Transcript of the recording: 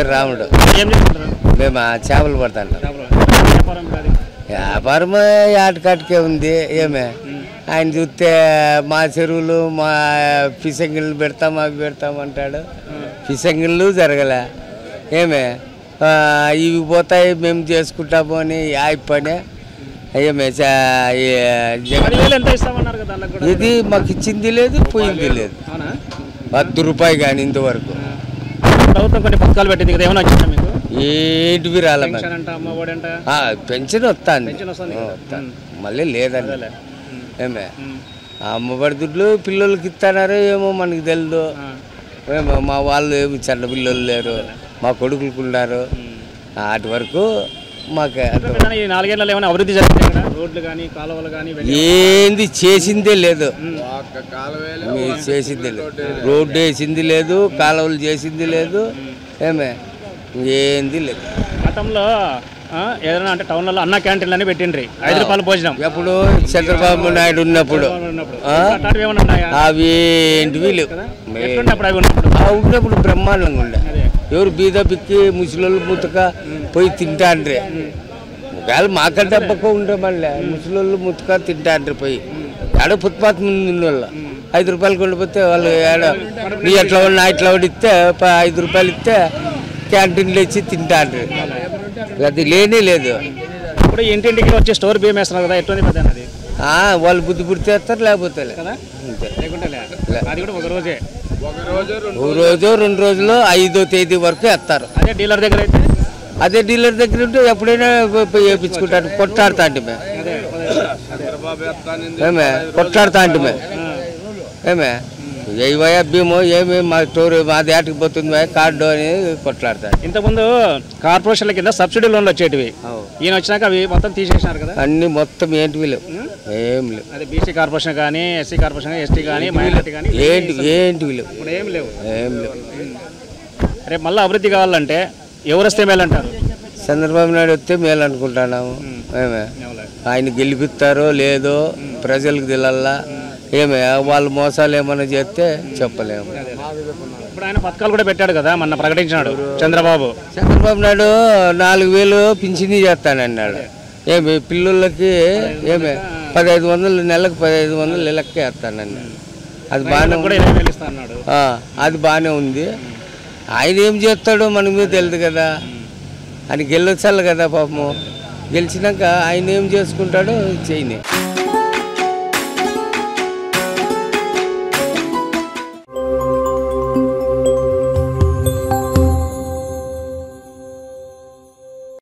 పేరు రాముడు ఏం చేస్తుంటారు మేము ఆ చేపలు పడతాంటాం వ్యాపారం కాదు వ్యాపారం ఆటకాటికే ఉంది ఏమే ఆయన చూస్తే మా చెరువులు మా ఫిషంగిళ్ళు పెడతాం అవి పెడతాం అంటాడు ఫిషంగిళ్ళు జరగలే ఏమే ఆ, ఇవి పోతాయి మేము చేసుకుంటాము అని పని ఏమే చా- ఈ జగన్ పదివేలు ఎంత ఇస్తామన్నారు కదా దానికి కూడా ఇది మాకు ఇచ్చింది లేదు పోయింది లేదు అవునా వద్దు రూపాయి కానీ ఇంతవరకు ప్రభుత్వం కొన్ని పథకాలు పెట్టింది కదా ఏమైనా వచ్చిందా మీకు ఏంటివి రాలే మాకు. పెన్షన్ అంట అమ్మ ఒడి అంట ఆ, పెన్షన్ వస్తాంది పెన్షన్ వస్తుంది ఆ, కదా. వస్తాంది. మళ్ళీ లేదండి అదేలే. ఏమే ఉమ్. ఆ అమ్మబడి దుడ్లు పిల్లలకి ఇస్తానారో ఏమో మనకి తెలియదు ఆ. ఏమో మా వాళ్ళు ఏమి చెడ్డ పిల్లలు లేరు మా కొడుకులకు ఉన్నారు వాటి వరకు మాకు అర్థం. ఏదైనా ఈ నాలుగేళ్లలో ఏమైనా అభివృద్ధి జరిగింది ఇక్కడ రోడ్లు కానీ కాలువలు కానీ ఏంది చేసిందే లేదు మీరు చేసిందే లేదు రోడ్డు వేసింది లేదు కాలువలు చేసింది లేదు ఏమే ఏంది లేదు గతంలో ఆ, ఏదైనా అంటే టౌన్లలో అన్న క్యాంటీన్లు అని పెట్టిండ్రి ఐదు రూపాయల భోజనం ఎప్పుడు చంద్రబాబు నాయుడు ఉన్నప్పుడు ఉన్నప్పుడు ఆ? అట్లాంటివి ఏమైనా ఉన్నాయా అవి ఏంటివి లేవు మే- ఎట్లుండే అప్పుడు అవి ఉన్నప్పుడు ఆ ఉన్నప్పుడు బ్రహ్మాండంగా ఉండే అదే ఎవరు బీద బిక్కి ముసలోళ్ళు ముతక పోయి తింటాండ్రి ఒకవేళ మాకంటే పక్క ఉండే మళ్ళీ ముసలోళ్ళు ముతక తింటాండ్రి పోయి ఆడ ఫుట్పాత్ ముందు ఉన్న వాళ్ళు ఐదు రూపాయలు కొండిపోతే వాళ్ళు ఏడ నీ ఎట్లా ఉన్నా ఇట్లా ఒకటి ఇస్తే ప- ఐదు రూపాయలు ఇస్తే క్యాంటీన్లో ఇచ్చి తింటాండ్రి అది లేనే లేదు ఇప్పుడు ఇంటింటికి వచ్చి స్టోర్ బియ్యం వేస్తున్నారు కదా ఎట్లుంది పెద్ద అది ఆ, వాళ్ళు బుద్ధి పుడితే వేస్తారు లేకపోతే లే. కదా అంతే లేకుంటే లే. అది కూడా ఒక రోజే ఓ రోజు రెండు రోజులు ఐదో తేదీ వరకు వేస్తారు అదే డీలర్ దగ్గర అయితే అదే డీలర్ దగ్గర ఉంటే ఎప్పుడైనా పోయి- పోయి వేయించుకుంటారు కొట్లాడుతా అంటే మేము అదే అదే ఏమే కొట్లాడుతా అంటే మేము ఏమే ఏవయ్యా భీమో ఏమి మా స్టోర్ మాది ఆటకి పోతుంది కార్డు అని కొట్లాడతా ఇంతకుముందు కార్పొరేషన్ల కింద సబ్సిడీ లోన్లు వచ్చేటివి ఈయన వచ్చినాక అవి మొత్తం తీసేసినారు కదా అన్ని మొత్తం ఏంటివి లేవు ఏం లేవు అదే బీసీ కార్పొరేషన్ కానీ ఎస్సీ కార్పొరేషన్ ఎస్టీ కానీ మైనార్టీ కానీ ఏంటి ఏంటివి లేవు ఇప్పుడు ఏం లేవు ఏం లేవు రేపు మళ్ళీ అభివృద్ధి కావాలంటే ఎవరు వస్తే మేలంటారు చంద్రబాబు నాయుడు వస్తే మేలు అనుకుంటున్నాము ఏమే ఆయన గెలిపిస్తారో లేదో ప్రజలకు తెలియాలా ఏమే వాళ్ళు మోసాలు ఏమైనా చేస్తే చెప్పలేము ఇప్పుడు ఆయన పథకాలు కూడా పెట్టాడు కదా మొన్న ప్రకటించినాడు చంద్రబాబు చంద్రబాబు నాయుడు నాలుగు వేలు పింఛనీ చేస్తానన్నాడు ఏమి పిల్లలకి ఏమి పదహైదు వందలు నెలకు పదహైదు వందలు నెలకి వేస్తానన్నాడు అది బాగానే కూడా ఇరవై వేలు ఇస్తా అన్నాడు ఆ, అది బాగానే ఉంది ఆయన ఏం చేస్తాడో మనకు మీద తెలియదు కదా ఆయన గెలొచ్చాలి కదా పాపము గెలిచినాక ఆయన ఏం చేసుకుంటాడో చేయని